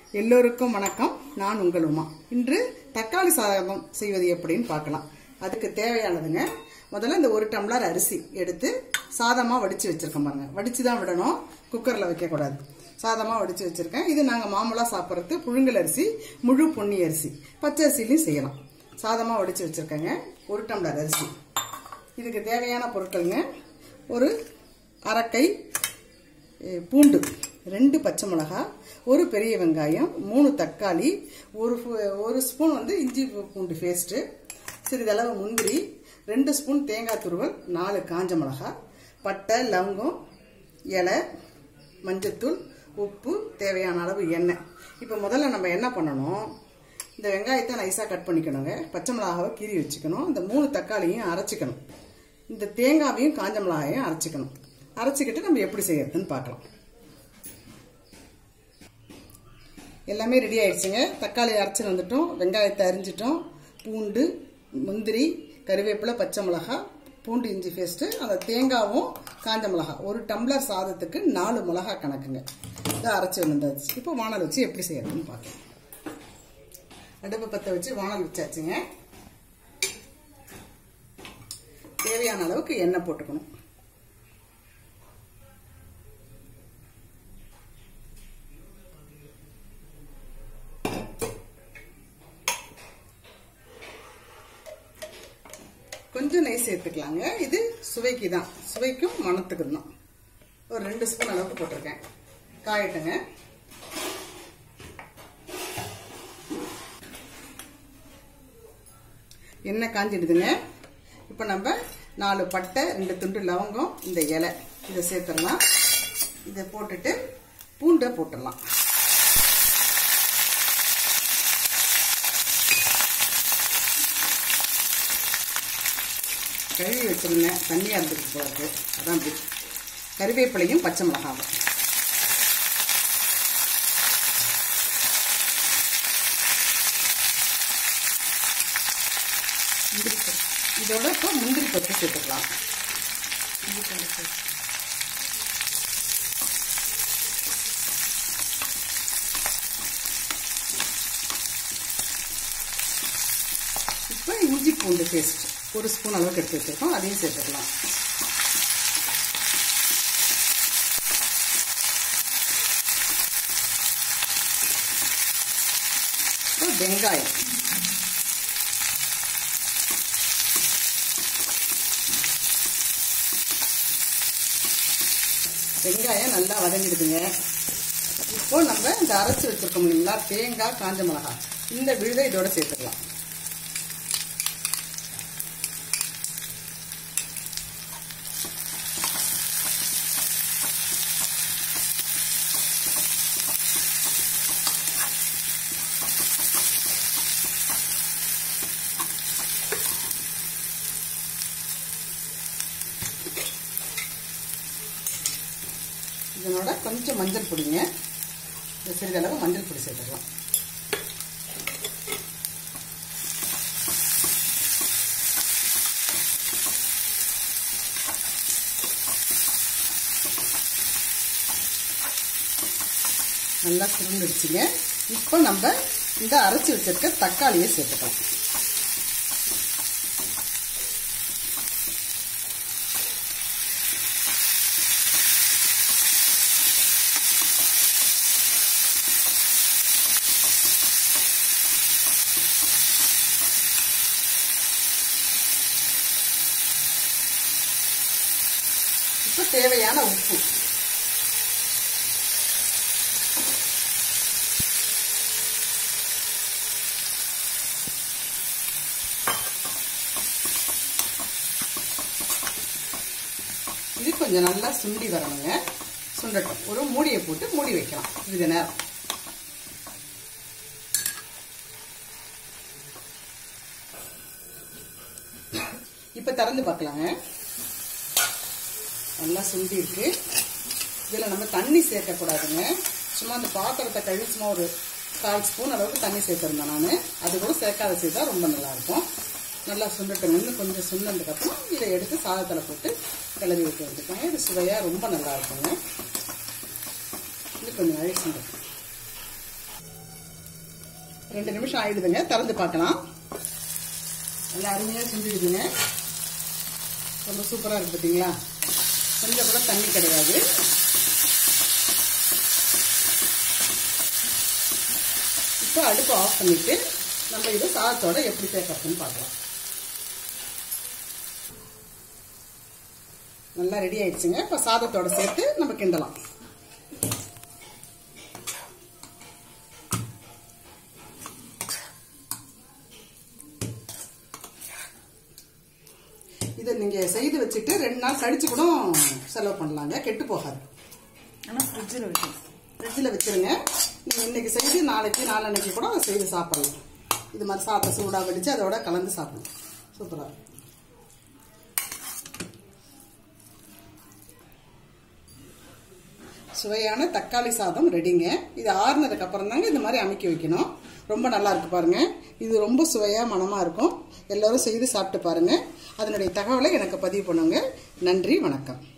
எல்லோருக்கும் வணக்கம் நான் உங்கள் உமா இன்று தக்காளி சாதம் செய்வது எப்படின்னு பார்க்கலாம் அதுக்கு தேவையானதுங்க முதல்ல இந்த ஒரு டம்ளர் அரிசி எடுத்து சாதமாக வடித்து வச்சிருக்கேன் பாருங்க வடித்து தான் விடணும் குக்கரில் வைக்கக்கூடாது சாதமாக வடித்து வச்சிருக்கேன் இது நாங்கள் மாமூலாக சாப்பிட்றது புழுங்கல் அரிசி முழு பொன்னி அரிசி பச்சை அரிசிலையும் செய்யலாம் சாதமாக வடித்து வச்சிருக்கேங்க ஒரு டம்ளர் அரிசி இதுக்கு தேவையான பொருட்களுங்க ஒரு அரைக்கை அஹ், பூண்டு ரெண்டு பச்சை மிளகாய் ஒரு பெரிய வெங்காயம் மூணு தக்காளி ஒரு ஃபு- ஒரு ஸ்பூன் வந்து இஞ்சி பூண்டு பேஸ்ட்டு சிறிதளவு முந்திரி ரெண்டு ஸ்பூன் தேங்காய் துருவல் நாலு காஞ்ச மிளகாய் பட்டை லவங்கம் இலை மஞ்சத்தூள் உப்பு தேவையான அளவு எண்ணெய் இப்போ முதல்ல நம்ம என்ன பண்ணணும் இந்த வெங்காயத்தை நைஸாக கட் பண்ணிக்கணுங்க பச்சை மிளகாவை கீறி வச்சுக்கணும் இந்த மூணு தக்காளியும் அரைச்சிக்கணும் இந்த தேங்காவையும் காஞ்ச மிளகாயையும் அரைச்சிக்கணும் அரைச்சிக்கிட்டு நம்ம எப்படி செய்யறதுன்னு பார்க்கலாம் எல்லாமே ரெடி ஆயிடுச்சுங்க தக்காளி அரைச்சிட்டு வந்துட்டோம் வெங்காயத்தை அரிஞ்சிட்டோம் பூண்டு முந்திரி கருவேப்பிலை பச்சை மிளகாய் பூண்டு இஞ்சி பேஸ்ட்டு அந்த தேங்காவும் காஞ்ச மிளகாய் ஒரு டம்ளர் சாதத்துக்கு நாலு மிளகாய் கணக்குங்க இதை அரைச்சி வந்தாச்சு இப்போ வானல் வச்சு எப்படி செய்யறதுன்னு பார்க்கலாம் அடுப்பு பற்ற வச்சு வானல் வச்சாச்சுங்க தேவையான அளவுக்கு எண்ணெய் போட்டுக்கணும் கொஞ்சம் நெய் சேர்த்துக்கலாங்க இது சுவைக்கு தான் சுவைக்கும் மணத்துக்கும் தான் ஒரு ரெண்டு ஸ்பூன் அளவுக்கு போட்டிருக்கேன் காயட்டுங்க எண்ணெய் காஞ்சிடுதுங்க இப்போ நம்ம நாலு பட்டை ரெண்டு துண்டு லவங்கம் இந்த இலை இதை சேர்த்துடலாம் இதை போட்டுட்டு பூண்டை போட்டுடலாம் கழுவி வச்சிருந்தேன் தண்ணியாக இருந்துருக்கு போகிறது அதான் இப்படி கருவேப்பிலையும் பச்சை மிளகாவும் முந்திரி பருப்பு. இதோட இப்போ முந்திரி பருப்பு சேர்த்துக்கலாம் முந்திரி பருப்பு. இப்போ இஞ்சி பூண்டு பேஸ்ட் ஒரு ஸ்பூன் அளவுக்கு எடுத்து வச்சிருக்கோம் அதையும் சேர்த்துக்கலாம் அப்புறம் வெங்காயம் வெங்காயம் நல்லா வதங்கிடுதுங்க இப்போ நம்ம இந்த அரைச்சி வச்சிருக்கோம் இல்லைங்களா தேங்காய் காஞ்ச மிளகாய் இந்த விழுதை இதோட சேர்த்துக்கலாம் இதனோட கொஞ்சம் மஞ்சள் பொடிங்க இந்த சிறிதளவு மஞ்சள் பொடி சேர்த்துக்கலாம் நல்லா சுருண்டுடுச்சுங்க இப்போ நம்ம இந்த அரைச்சி வச்சிருக்க தக்காளியை சேர்த்துக்கலாம் இப்போ தேவையான உப்பு இது கொஞ்சம் நல்லா சுண்டி வரணுங்க சுண்டட்டும் ஒரு மூடியை போட்டு மூடி வைக்கலாம் இது நேரம் இப்போ திறந்து பார்க்கலாங்க நல்லா சுண்டி இருக்கு இதில் நம்ம தண்ணி சேர்க்கக்கூடாதுங்க சும்மா அந்த பாத்திரத்தை கழுவி சும்மா ஒரு கால் ஸ்பூன் அளவுக்கு தண்ணி சேர்த்துருந்தேன் நான் அது கூட சேர்க்காத செய்தால் ரொம்ப நல்லாயிருக்கும் நல்லா சுண்டட்டும் இன்னும் கொஞ்சம் சுண்டதுக்கப்புறம் இதை எடுத்து சாதத்தில் போட்டு கிளறி விட்டு வந்துருக்காங்க இது சுவையாக ரொம்ப நல்லா இருக்குங்க இது கொஞ்சம் அழகு சுண்டட்டும் ரெண்டு நிமிஷம் ஆயிடுதுங்க திறந்து பார்க்கலாம் நல்லா அருமையாக செஞ்சுடுதுங்க ரொம்ப சூப்பராக இருக்கு பார்த்தீங்களா கொஞ்சம் கூட தண்ணி கிடையாது இப்போ அடுப்பு ஆஃப் பண்ணிட்டு நம்ம இது சாதத்தோட எப்படி சேர்க்கறதுன்னு பார்க்கலாம் நல்லா ரெடி ஆயிடுச்சுங்க இப்போ சாதத்தோட சேர்த்து நம்ம கிண்டலாம் இதை நீங்கள் செய்து வச்சுட்டு ரெண்டு நாள் கழிச்சு கூட செலவு பண்ணலாங்க கெட்டு போகாது ஆனால் ஃப்ரிட்ஜில் வைக்கணும் ஃப்ரிட்ஜில் வச்சிருங்க நீங்கள் இன்னைக்கு செய்து நாளைக்கு நாளன்னைக்கு கூட அதை செய்து சாப்பிடலாம் இது மாதிரி சாப்பிட சூடாக வடித்து அதோட கலந்து சாப்பிடலாம் சூப்பராக சுவையான தக்காளி சாதம் ரெடிங்க இது ஆறுனதுக்கு அப்புறம் தாங்க இந்த மாதிரி அமைக்க வைக்கணும் ரொம்ப நல்லா இருக்கு பாருங்க இது ரொம்ப சுவையா மனமா இருக்கும் எல்லாரும் செய்து சாப்பிட்டு பாருங்க அதனுடைய தகவலை எனக்கு பதிவு பண்ணுங்க நன்றி வணக்கம்